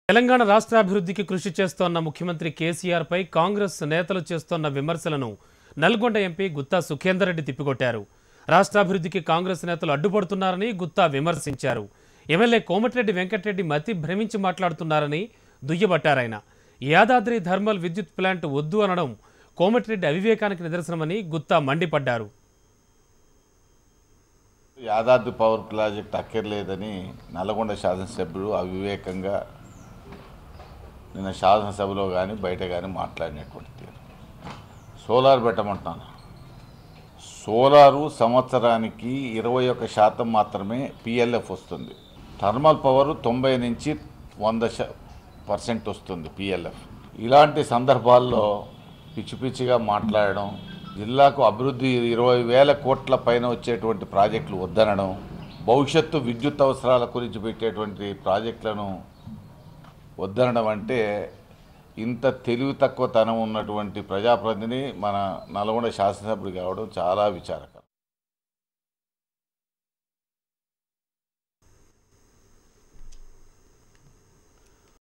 తెలంగాణ రాష్ట్రాభివృద్ధికి కృషి చేస్తోన్న ముఖ్యమంత్రి కేసీఆర్ పై కాంగ్రెస్ నేతలు చేస్తోన్న విమర్శలను నల్గొండ ఎంపీ గుత్తా సుఖేందర్ రెడ్డి తిప్పికొట్టారు రాష్ట్రాభివృద్ధికి కాంగ్రెస్ నేతలు అడ్డుపడుతున్నారని గుత్తా విమర్శించారు ఎమ్మెల్యే కోమటిరెడ్డి వెంకటరెడ్డి మతి భ్రమించి మాట్లాడుతున్నారని దుయ్యబట్టారాయన యాదాద్రి థర్మల్ విద్యుత్ ప్లాంట్ వద్దు అనడం కోమటిరెడ్డి అవివేకానికి నిదర్శనమని గుత్తా మండిపడ్డారు యాదాద్రి పవర్ ప్రాజెక్ట్ అక్కర్లేదని నల్లగొండ శాసనసభ్యుడు అవివేకంగా నిన్న శాసనసభలో కానీ బయట కానీ మాట్లాడినటువంటి తీరు సోలార్ పెట్టమంటున్నాను సోలారు సంవత్సరానికి ఇరవై ఒక్క శాతం మాత్రమే పిఎల్ఎఫ్ వస్తుంది థర్మల్ పవర్ తొంభై నుంచి వంద శా పర్సెంట్ వస్తుంది పిఎల్ఎఫ్ ఇలాంటి సందర్భాల్లో పిచ్చి పిచ్చిగా మాట్లాడడం జిల్లాకు అభివృద్ధి ఇరవై వేల కోట్ల పైన వచ్చేటువంటి ప్రాజెక్టులు వద్దనడం భవిష్యత్తు విద్యుత్ అవసరాల గురించి పెట్టేటువంటి ప్రాజెక్టులను వద్దనడం అంటే ఇంత తెలివి తక్కువ తనం ఉన్నటువంటి ప్రజాప్రతినిధి మన నల్గొండ శాసనసభ్యుడు కావడం చాలా విచారకరం